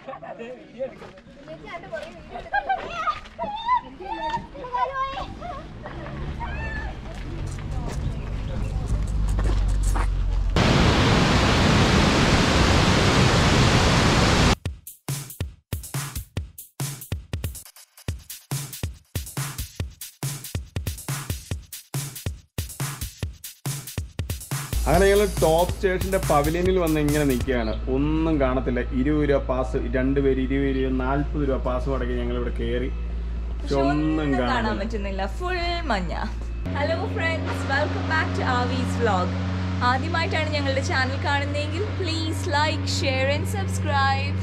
അങ്ങനെ ഞങ്ങൾ ടോപ്പ് സ്റ്റേഷന്റെ പവലിയനിൽ വന്ന് ഇങ്ങനെ നിൽക്കുകയാണ് ഒന്നും കാണത്തില്ല ഇരുപത് രൂപ പാസ് രണ്ടുപേര് ഇരുപത് രൂപ നാൽപ്പത് രൂപ പാസ് മുടക്കി ഞങ്ങൾ ഇവിടെ കയറി പക്ഷെ ഒന്നും കാണാൻ കാണാൻ പറ്റുന്നില്ല ഫുൾ മഞ്ഞ hello friends welcome back to Avees vlog ആദ്യമായിട്ടാണ് ഞങ്ങളുടെ ചാനൽ കാണുന്നതെങ്കിൽ please like share and subscribe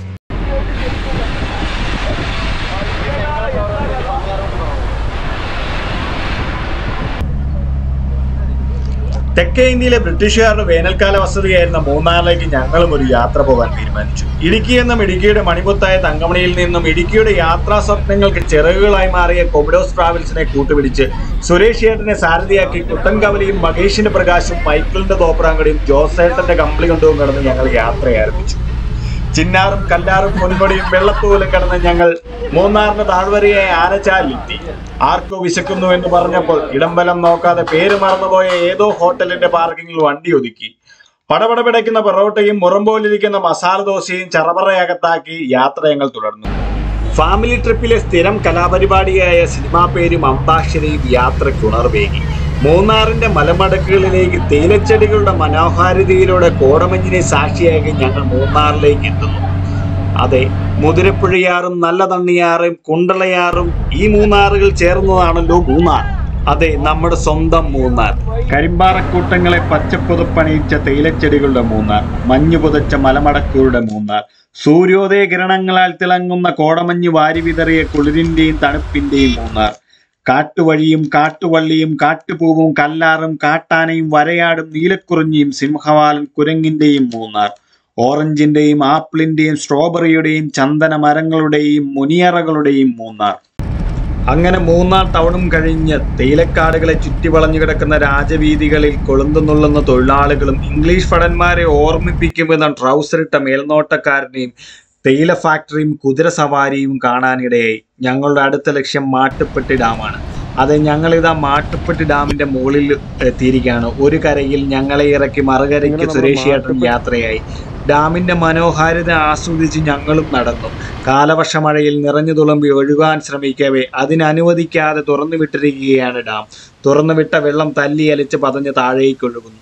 തെക്കേ ഇന്ത്യയിലെ ബ്രിട്ടീഷുകാരുടെ വേനൽക്കാല വസതിയായിരുന്ന മൂന്നാറിലേക്ക് ഞങ്ങളും ഒരു യാത്ര പോകാൻ തീരുമാനിച്ചു ഇടുക്കി എന്നും ഇടുക്കിയുടെ മണിമുത്തായ തങ്കമണിയിൽ നിന്നും ഇടുക്കിയുടെ യാത്രാ സ്വപ്നങ്ങൾക്ക് ചിറകുകളായി മാറിയ കൊമിഡോസ് ട്രാവൽസിനെ കൂട്ടുപിടിച്ച് സുരേഷ് ഏട്ടനെ സാരഥിയാക്കി കുട്ടൻകവലിയും മകേഷിന്റെ പ്രകാശും മൈക്കിളിന്റെ തോപ്രാങ്കടിയും ജോസേട്ടന്റെ കമ്പിളി കൊണ്ടും കടന്ന് ഞങ്ങൾ യാത്ര ആരംഭിച്ചു ചിന്നാറും കല്ലാറും പൊൻകൊടിയും വെള്ളത്തൂലും കടന്ന് ഞങ്ങൾ മൂന്നാറിന്റെ താഴ്വരയായ ആനച്ചാലിലെത്തി ആർക്കോ വിശക്കുന്നു എന്ന് പറഞ്ഞപ്പോൾ ഇടംബലം നോക്കാതെ പേര് മറന്നുപോയ ഏതോ ഹോട്ടലിന്റെ പാർക്കിങ്ങിൽ വണ്ടി ഒതുക്കി പടപട പിടയ്ക്കുന്ന പൊറോട്ടയും മുറമ്പോലിരിക്കുന്ന മസാല ദോശയും ചറപറയകത്താക്കി യാത്ര ഞങ്ങൾ തുടർന്നു ഫാമിലി ട്രിപ്പിലെ സ്ഥിരം കലാപരിപാടിയായ സിനിമാ പേരും അമ്പാക്ഷരയും യാത്രയ്ക്ക് ഉണർവേകി മൂന്നാറിന്റെ മലമടക്കുകളിലേക്ക് തേയിലച്ചെടികളുടെ മനോഹാരിതയിലൂടെ കോടമഞ്ഞിനെ സാക്ഷിയാക്കി ഞങ്ങൾ മൂന്നാറിലേക്ക് എത്തുന്നു അതെ മുതിരപ്പുഴയാറും നല്ല തണ്ണിയാറും കുണ്ടളയാറും ഈ മൂന്നാറുകൾ ചേർന്നതാണല്ലോ മൂന്നാർ അതെ നമ്മുടെ സ്വന്തം മൂന്നാർ കരിമ്പാറക്കൂട്ടങ്ങളെ പച്ചപ്പുതപ്പണിയിച്ച തേയിലച്ചെടികളുടെ മൂന്നാർ മഞ്ഞു പുതച്ച മലമടക്കുകളുടെ മൂന്നാർ സൂര്യോദയ കിരണങ്ങളാൽ തിളങ്ങുന്ന കോടമഞ്ഞ് വാരി വിതറിയ കുളിരിന്റെയും തണുപ്പിന്റെയും മൂന്നാർ കാട്ടുവഴിയും കാട്ടുവള്ളിയും കാട്ടുപൂവും കല്ലാറും കാട്ടാനയും വരയാടും നീലക്കുറിഞ്ഞിയും സിംഹവാലൻ കുരങ്ങിന്റെയും മൂന്നാർ ഓറഞ്ചിന്റെയും ആപ്പിളിന്റെയും സ്ട്രോബെറിയുടെയും ചന്ദന മരങ്ങളുടെയും മുനിയറകളുടെയും മൂന്നാർ അങ്ങനെ മൂന്നാർ ടൗണും കഴിഞ്ഞ് തേയിലക്കാടുകളെ ചുറ്റി വളഞ്ഞു കിടക്കുന്ന രാജവീതികളിൽ കൊളുന്തുന്നുള്ളുന്ന തൊഴിലാളികളും ഇംഗ്ലീഷ് ഭടന്മാരെ ഓർമ്മിപ്പിക്കുമെന്ന ട്രൗസറിട്ട മേൽനോട്ടക്കാരനെയും തേയില ഫാക്ടറിയും കുതിര സവാരിയും കാണാനിടയായി ഞങ്ങളുടെ അടുത്ത ലക്ഷ്യം മാട്ടുപ്പെട്ടി ഡാമാണ് അതെ ഞങ്ങളിതാ മാട്ടുപ്പെട്ടി ഡാമിന്റെ മുകളിൽ എത്തിയിരിക്കുകയാണ് ഒരു കരയിൽ ഞങ്ങളെ ഇറക്കി മറുകരയ്ക്ക് സുരേഷ് ഏട്ടൻ യാത്രയായി ഡാമിന്റെ മനോഹാരിത ആസ്വദിച്ച് ഞങ്ങളും നടന്നു കാലവർഷ മഴയിൽ നിറഞ്ഞു തുളുമ്പി ഒഴുകാൻ ശ്രമിക്കവേ അതിനനുവദിക്കാതെ തുറന്നു വിട്ടിരിക്കുകയാണ് ഡാം തുറന്നുവിട്ട വെള്ളം തല്ലി അലിച്ച് പതഞ്ഞ് താഴേക്ക് ഒഴുകുന്നു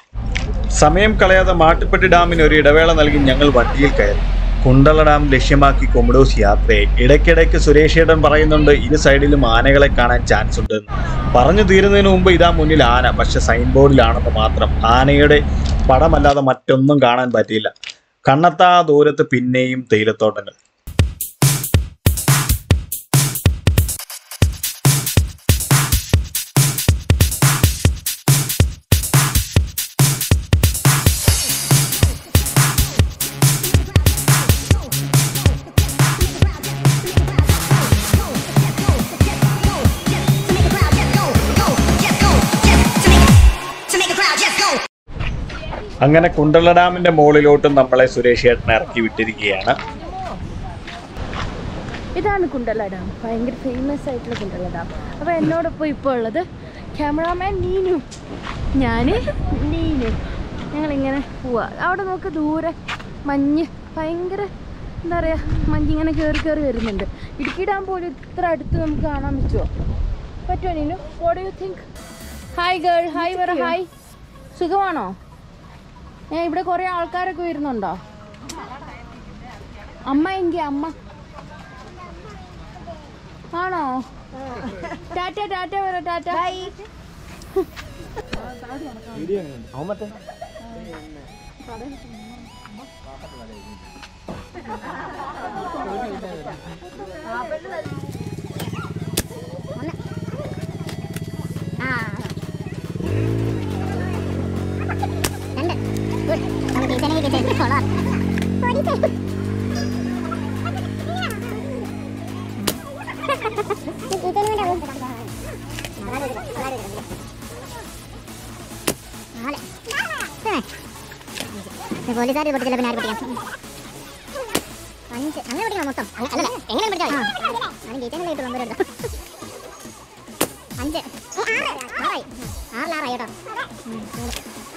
സമയം കളയാതെ മാട്ടുപ്പെട്ടി ഡാമിന് ഒരു ഇടവേള നൽകി ഞങ്ങൾ വണ്ടിയിൽ കയറി കുണ്ടള ഡാം ലക്ഷ്യമാക്കി കൊമഡോസ് യാത്രയായി ഇടയ്ക്കിടയ്ക്ക് സുരേഷ് ഏട്ടൻ പറയുന്നുണ്ട് ഇരു സൈഡിലും ആനകളെ കാണാൻ ചാൻസ് ഉണ്ടെന്ന് പറഞ്ഞു തീരുന്നതിന് മുമ്പ് ഇതാ മുന്നിൽ ആന പക്ഷെ സൈൻ ബോർഡിലാണെന്ന് മാത്രം ആനയുടെ പടമല്ലാതെ മറ്റൊന്നും കാണാൻ പറ്റിയില്ല കണ്ണത്താ ദൂരത്ത് പിന്നെയും തേയിലത്തോട്ടങ്ങൾ അങ്ങനെ കുണ്ടള ഡാമിന്റെ മുകളിലോട്ട് നമ്മളെ സുരേഷ് ഏട്ടൻ ഇറക്കി വിട്ടിരിക്കുകയാണ് ഇതാണ് കുണ്ടല ഡാം ഭയങ്കര ഫേമസ് ആയിട്ടുള്ള കുണ്ടല ഡാം അപ്പോൾ എന്നോടൊപ്പം ഇപ്പോൾ ഉള്ളത് ക്യാമറാമാൻ നീനു ഞാൻ നീനു ഞങ്ങളിങ്ങനെ പോവാ അവിടെ നോക്ക് ദൂരെ മഞ്ഞ് ഭയങ്കര എന്താ പറയുക മഞ്ഞിങ്ങനെ കയറി കയറി വരുന്നുണ്ട് ഇടുക്കി ഡാം പോലും ഇത്ര അടുത്ത് നമുക്ക് കാണാൻ പറ്റുമോ പറ്റുമോ Neenu what you think hi girl hi പറ ഹായ് സുഖമാണോ ഏ ഇവിടെ കുറേ ആൾക്കാരൊക്കെ വരുന്നുണ്ടോ അമ്മ എങ്കിൽ അമ്മ ആണോ ടാറ്റ ടാറ്റ പറ ടാറ്റ പോലീസുകാർ കൊടുത്തില്ല പിന്നെ ആര് പിടിക്കാം അഞ്ച് അങ്ങനെ പഠിക്കണം മൊത്തം അങ്ങ- അല്ലല്ല എങ്ങനെ പഠിച്ചാൽ ഞാൻ ജയിച്ചാൽ കിട്ടും നമ്പർ ഉണ്ടോ അഞ്ച് ഏ, ആറ് ആറായി ആറിൽ ആറായി കേട്ടോ ഉം, മൂന്ന്.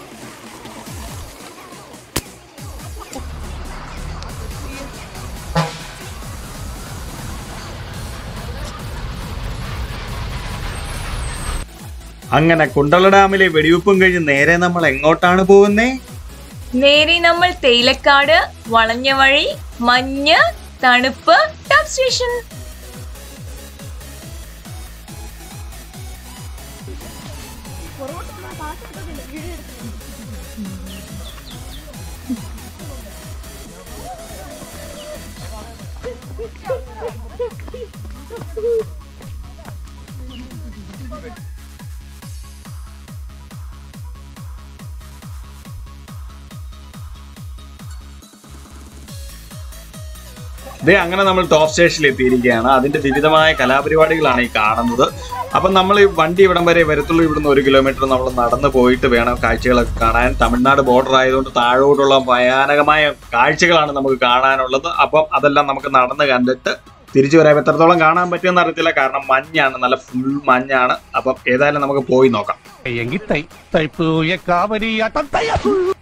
അങ്ങനെ കുണ്ടള ഡാമിലെ വെടിവെപ്പും കഴിഞ്ഞ് നേരെ നമ്മൾ എങ്ങോട്ടാണ് പോകുന്നേ നേരെ നമ്മൾ തേയിലക്കാട് വളഞ്ഞ വഴി മഞ്ഞ് തണുപ്പ് ടോപ്പ് സ്റ്റേഷൻ ദേ അങ്ങനെ നമ്മൾ ടോപ്പ് സ്റ്റേഷനിൽ എത്തിയിരിക്കുകയാണ് അതിന്റെ വിവിധമായ കലാപരിപാടികളാണ് ഈ കാണുന്നത് അപ്പം നമ്മൾ ഈ വണ്ടി ഇവിടം വരെ വരത്തുള്ളൂ ഇവിടുന്ന് ഒരു കിലോമീറ്റർ നമ്മൾ നടന്നു പോയിട്ട് വേണം കാഴ്ചകളൊക്കെ കാണാൻ തമിഴ്നാട് ബോർഡർ ആയതുകൊണ്ട് താഴോട്ടുള്ള ഭയാനകമായ കാഴ്ചകളാണ് നമുക്ക് കാണാനുള്ളത് അപ്പം അതെല്ലാം നമുക്ക് നടന്ന് കണ്ടിട്ട് തിരിച്ചു വരാൻ എത്രത്തോളം കാണാൻ പറ്റുമെന്ന് അറിയത്തില്ല കാരണം മഞ്ഞാണ് നല്ല ഫുൾ മഞ്ഞാണ് അപ്പം ഏതായാലും നമുക്ക് പോയി നോക്കാം എങ്കിൽ തൈ തൈപ്പൂയ കാവരിയാട്ടം തയ്യാ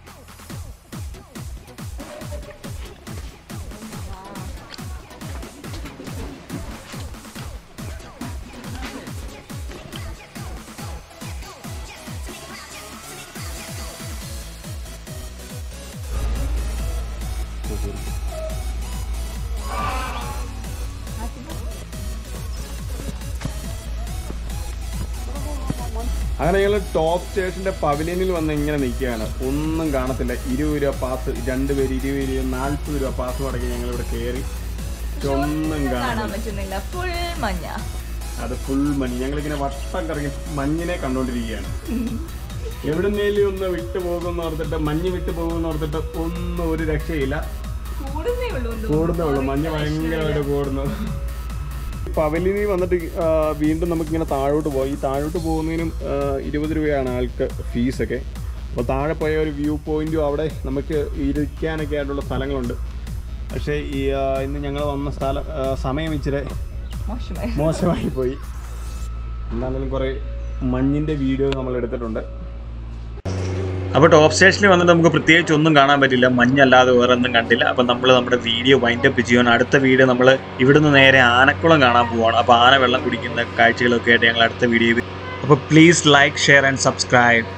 അങ്ങനെ ഞങ്ങൾ ടോപ്പ് സ്റ്റേഷന്റെ പവലിയനിൽ വന്ന് ഇങ്ങനെ നിൽക്കുകയാണ് ഒന്നും കാണത്തില്ല ഇരുപത് രൂപ പാസ് രണ്ട് പേര് ഇരുപത് രൂപ നാൽപ്പത് രൂപ പാസ് മുടക്കി ഞങ്ങൾ ഇവിടെ കയറി പക്ഷെ ഒന്നും കാണാൻ കാണാൻ പറ്റുന്നില്ല ഫുൾ മഞ്ഞ അത് ഫുൾ മഞ്ഞ് ഞങ്ങളിങ്ങനെ വട്ടം കറങ്ങി മഞ്ഞിനെ കണ്ടോണ്ടിരിക്കുകയാണ് എവിടുന്നേലും ഒന്ന് വിട്ടു പോകുമെന്ന് ഓർത്തിട്ട് മഞ്ഞ് വിട്ടു പോകുമെന്ന് ഓർത്തിട്ട് ഒന്നും ഒരു രക്ഷയില്ല കൂടുന്നേ ഉള്ളൂ എന്ന് കൂടുന്നേ ഉള്ളൂ മഞ്ഞ് ഭയങ്കരമായിട്ട് കൂടുന്നു പവലിനി വന്നിട്ട് ആ, വീണ്ടും നമുക്കിങ്ങനെ താഴോട്ട് പോയി ഈ താഴോട്ട് പോകുന്നതിനും ആ, ഇരുപത് രൂപയാണ് ആൾക്ക് ഫീസൊക്കെ അപ്പോൾ താഴെ പോയ ഒരു വ്യൂ പോയിന്റും അവിടെ നമുക്ക് ഇരിക്കാനൊക്കെ ആയിട്ടുള്ള സ്ഥലങ്ങളുണ്ട് പക്ഷേ ഈ ആ, ഇന്ന് ഞങ്ങൾ വന്ന സ്ഥലം ആ, സമയം ഇച്ചിരി മോശമായി മോശമായി പോയി എന്താണെങ്കിലും കുറേ മഞ്ഞിൻ്റെ വീഡിയോ നമ്മൾ എടുത്തിട്ടുണ്ട് അപ്പോൾ ടോപ്പ് സ്റ്റേഷനിൽ വന്നിട്ട് നമുക്ക് പ്രത്യേകിച്ച് ഒന്നും കാണാൻ പറ്റില്ല മഞ്ഞല്ലാതെ വേറെ ഒന്നും കണ്ടില്ല അപ്പം നമ്മൾ നമ്മുടെ വീഡിയോ വൈൻഡപ്പ് ചെയ്യുവാണ് അടുത്ത വീഡിയോ നമ്മൾ ഇവിടുന്ന് നേരെ ആനക്കുളം കാണാൻ പോവാണ് അപ്പോൾ ആന വെള്ളം കുടിക്കുന്ന കാഴ്ചകളൊക്കെ ആയിട്ട് ഞങ്ങൾ അടുത്ത വീഡിയോ അപ്പോൾ please like share and subscribe